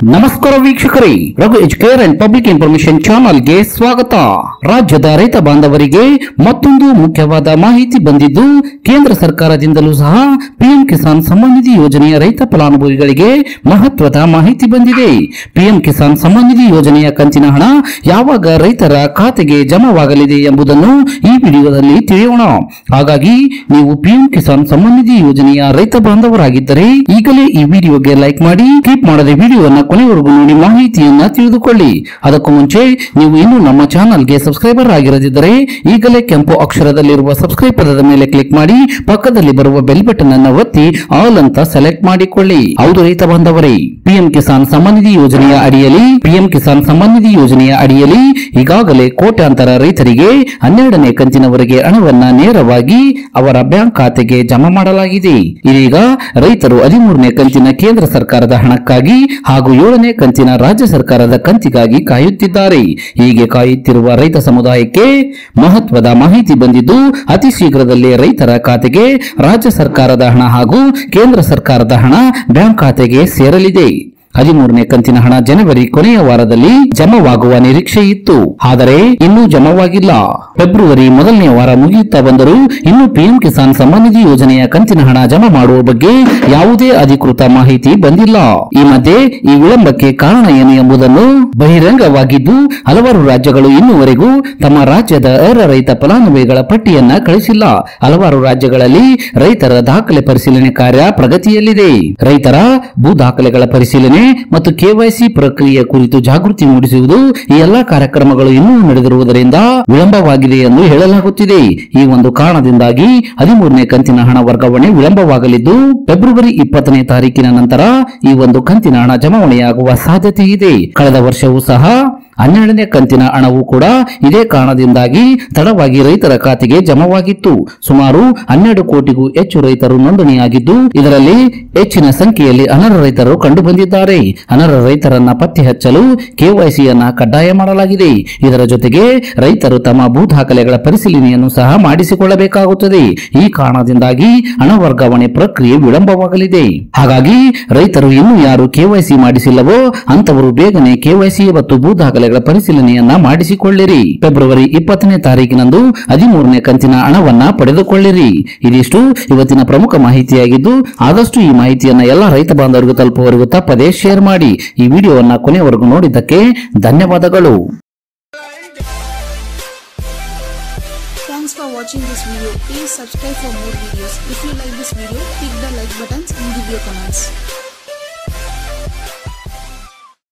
ನಮಸ್ಕಾರ ವೀಕ್ಷಕರೇ Raghu Educare and public information ಚಾನಲ್ಗೆ ಸ್ವಾಗತ ರಾಜ್ಯದ ರೈತ ಬಾಂಧವರಿಗೆ ಮತ್ತೊಂದು ಮುಖ್ಯವಾದ ಮಾಹಿತಿ ಬಂದಿದ್ದು ಕೇಂದ್ರ ಸರ್ಕಾರದಿಂದಲೂ ಸಹ ಪಿಎಂ ಕಿಸಾನ್ ಸಮ್ಮಾನ್ ನಿಧಿ ಯೋಜನೆಯ ರೈತ ಫಲಾನುಭವಿಗಳಿಗೆ ಮಹತ್ವದ ಮಾಹಿತಿ ಬಂದಿದೆ ಪಿಎಂ ಕಿಸಾನ್ ಸಮ್ಮಾನ್ ನಿಧಿ ಯೋಜನೆಯ ಕಂತಿನ ಹಣ ಯಾವಾಗ ರೈತರ ಖಾತೆಗೆ ಜಮಾವಾಗಲಿದೆ ಎಂಬುದನ್ನು ಈ ವಿಡಿಯೋದಲ್ಲಿ ತಿಳಿಯೋಣ ಹಾಗಾಗಿ ನೀವು ಪಿಎಂ ಕಿಸಾನ್ ಸಮ್ಮಾನ್ ನಿಧಿ ಯೋಜನೆಯ ರೈತ ಬಾಂಧವರಾಗಿದ್ದರೆ ಈಗಲೇ ಈ ವಿಡಿಯೋಗೆ ಲೈಕ್ ಮಾಡಿ ಕೀಪ್ ಮಾಡದೆ ವಿಡಿಯೋನ ಕೊನೆವರೆಗೂ ನೋಡಿ ಮಾಹಿತಿಯನ್ನ ತಿಳಿದುಕೊಳ್ಳಿ ಅದಕ್ಕೂ ಮುಂಚೆ ನೀವು ಇನ್ನೂ ನಮ್ಮ ಚಾನಲ್ಗೆ ಸಬ್ಸ್ಕ್ರೈಬರ್ ಆಗಿರದಿದ್ದರೆ ಈಗಲೇ ಕೆಂಪು ಅಕ್ಷರದಲ್ಲಿರುವ ಸಬ್ಸ್ಕ್ರೈಬ್ ಪದದ ಮೇಲೆ ಕ್ಲಿಕ್ ಮಾಡಿ ಪಕ್ಕದಲ್ಲಿ ಬರುವ ಬೆಲ್ ಬಟನ್ ಅನ್ನು ಒತ್ತಿ ಆಲ್ ಅಂತ ಸೆಲೆಕ್ಟ್ ಮಾಡಿಕೊಳ್ಳಿ ಹೌದು ರೈತ ಬಾಂಧವರೇ ಪಿಎಂ ಕಿಸಾನ್ ಸಮ್ಮಾನ್ ನಿಧಿ ಯೋಜನೆಯ ಅಡಿಯಲ್ಲಿ ಪಿಎಂ ಕಿಸಾನ್ ಸಮ್ಮಾನ್ ನಿಧಿ ಯೋಜನೆಯ ಅಡಿಯಲ್ಲಿ ಈಗಾಗಲೇ ಕೋಟ್ಯಾಂತರ ರೈತರಿಗೆ ಹನ್ನೆರಡನೇ ಕಂತಿನವರೆಗೆ ಹಣವನ್ನ ನೇರವಾಗಿ ಅವರ ಬ್ಯಾಂಕ್ ಖಾತೆಗೆ ಜಮಾ ಮಾಡಲಾಗಿದೆ ಇದೀಗ ರೈತರು ಹದಿಮೂರನೇ ಕಂತಿನ ಕೇಂದ್ರ ಸರ್ಕಾರದ ಹಣಕ್ಕಾಗಿ ಹಾಗೂ ಏಳನೇ ಕಂತಿನ ರಾಜ್ಯ ಸರ್ಕಾರದ ಕಂತಿಗಾಗಿ ಕಾಯುತ್ತಿದ್ದಾರೆ ಹೀಗೆ ಕಾಯುತ್ತಿರುವ ರೈತ ಸಮುದಾಯಕ್ಕೆ ಮಹತ್ವದ ಮಾಹಿತಿ ಬಂದಿದ್ದು ಅತಿ ಶೀಘ್ರದಲ್ಲೇ ರೈತರ ಖಾತೆಗೆ ರಾಜ್ಯ ಸರ್ಕಾರದ ಹಣ ಹಾಗೂ ಕೇಂದ್ರ ಸರ್ಕಾರದ ಹಣ ಬ್ಯಾಂಕ್ ಖಾತೆಗೆ ಸೇರಲಿದೆ ಹದಿಮೂರನೇ ಕಂತಿನ ಹಣ ಜನವರಿ ಕೊನೆಯ ವಾರದಲ್ಲಿ ಜಮವಾಗುವ ನಿರೀಕ್ಷೆ ಇತ್ತು ಆದರೆ ಇನ್ನೂ ಜಮವಾಗಿಲ್ಲ ಫೆಬ್ರವರಿ ಮೊದಲನೇ ವಾರ ಮುಗಿಯುತ್ತಾ ಬಂದರೂ ಇನ್ನೂ ಪಿಎಂ ಕಿಸಾನ್ ಸಮ್ಮಾನ್ ನಿಧಿ ಯೋಜನೆಯ ಕಂತಿನ ಹಣ ಜಮಾ ಮಾಡುವ ಬಗ್ಗೆ ಯಾವುದೇ ಅಧಿಕೃತ ಮಾಹಿತಿ ಬಂದಿಲ್ಲ ಈ ಮಧ್ಯೆ ಈ ವಿಳಂಬಕ್ಕೆ ಕಾರಣ ಏನು ಎಂಬುದನ್ನು ಬಹಿರಂಗವಾಗಿದ್ದು ಹಲವಾರು ರಾಜ್ಯಗಳು ಇನ್ನೂವರೆಗೂ ತಮ್ಮ ರಾಜ್ಯದ ಅರ್ಹ ರೈತ ಫಲಾನುಭವಿಗಳ ಪಟ್ಟಿಯನ್ನ ಕಳಿಸಿಲ್ಲ ಹಲವಾರು ರಾಜ್ಯಗಳಲ್ಲಿ ರೈತರ ದಾಖಲೆ ಪರಿಶೀಲನೆ ಕಾರ್ಯ ಪ್ರಗತಿಯಲ್ಲಿದೆ ರೈತರ ಭೂ ದಾಖಲೆಗಳ ಪರಿಶೀಲನೆ ಮತ್ತು ಕೆವೈಸಿ ಪ್ರಕ್ರಿಯೆ ಕುರಿತು ಜಾಗೃತಿ ಮೂಡಿಸುವುದು ಈ ಎಲ್ಲಾ ಕಾರ್ಯಕ್ರಮಗಳು ಇನ್ನೂ ನಡೆದಿರುವುದರಿಂದ ವಿಳಂಬವಾಗಿದೆ ಎಂದು ಹೇಳಲಾಗುತ್ತಿದೆ ಈ ಒಂದು ಕಾರಣದಿಂದಾಗಿ ಹದಿಮೂರನೇ ಕಂತಿನ ಹಣ ವರ್ಗಾವಣೆ ವಿಳಂಬವಾಗಲಿದ್ದು ಫೆಬ್ರವರಿ ಇಪ್ಪತ್ತನೇ ತಾರೀಕಿನ ನಂತರ ಈ ಒಂದು ಕಂತಿನ ಹಣ ಜಮಾವಣೆಯಾಗುವ ಸಾಧ್ಯತೆ ಇದೆ ಕಳೆದ ವರ್ಷವೂ ಸಹ ಹನ್ನೆರಡನೇ ಕಂತಿನ ಹಣವು ಕೂಡ ಇದೇ ಕಾರಣದಿಂದಾಗಿ ತಡವಾಗಿ ರೈತರ ಖಾತೆಗೆ ಜಮವಾಗಿತ್ತು ಸುಮಾರು ಹನ್ನೆರಡು ಕೋಟಿಗೂ ಹೆಚ್ಚು ರೈತರು ನೋಂದಣಿಯಾಗಿದ್ದು ಇದರಲ್ಲಿ ಹೆಚ್ಚಿನ ಸಂಖ್ಯೆಯಲ್ಲಿ ಅನರ್ಹ ರೈತರು ಕಂಡು ಬಂದಿದ್ದಾರೆ ಅನರ್ಹ ರೈತರನ್ನ ಪತ್ತೆ ಹಚ್ಚಲು ಕೆವೈಸಿಯನ್ನ ಕಡ್ಡಾಯ ಮಾಡಲಾಗಿದೆ ಇದರ ಜೊತೆಗೆ ರೈತರು ತಮ್ಮ ಭೂ ದಾಖಲೆಗಳ ಪರಿಶೀಲನೆಯನ್ನು ಸಹ ಮಾಡಿಸಿಕೊಳ್ಳಬೇಕಾಗುತ್ತದೆ ಈ ಕಾರಣದಿಂದಾಗಿ ಹಣ ವರ್ಗಾವಣೆ ಪ್ರಕ್ರಿಯೆ ವಿಳಂಬವಾಗಲಿದೆ ಹಾಗಾಗಿ ರೈತರು ಇನ್ನೂ ಯಾರು ಕೆವೈಸಿ ಮಾಡಿಸಿಲ್ಲವೋ ಅಂತವರು ಬೇಗನೆ ಕೆವೈಸಿ ಮತ್ತು ಭೂ ದಾಖಲೆಗಳ ಪರಿಶೀಲನೆಯನ್ನ ಮಾಡಿಸಿಕೊಳ್ಳಿರಿ ಫೆಬ್ರವರಿ ಇಪ್ಪತ್ತನೇ ತಾರೀಕಿನಂದು ಹದಿಮೂರನೇ ಕಂತಿನ ಹಣವನ್ನ ಪಡೆದುಕೊಳ್ಳಿರಿ ಇದಿಷ್ಟು ಇವತ್ತಿನ ಪ್ರಮುಖ ಮಾಹಿತಿಯಾಗಿದ್ದು ಆದಷ್ಟು ಈ ಮಾಹಿತಿಯನ್ನ ಎಲ್ಲ ರೈತ ಬಾಂಧವರಿಗೂ ತಲುಪುವವರೆಗೂ ತಪ್ಪದೆ ಶೇರ್ ಮಾಡಿ ಈ ವಿಡಿಯೋವನ್ನ ಕೊನೆಯವರೆಗೂ ನೋಡಿದ್ದಕ್ಕೆ ಧನ್ಯವಾದಗಳು Thanks for watching this video. Please subscribe for more videos. If you like this video, click the like buttons and give your comments.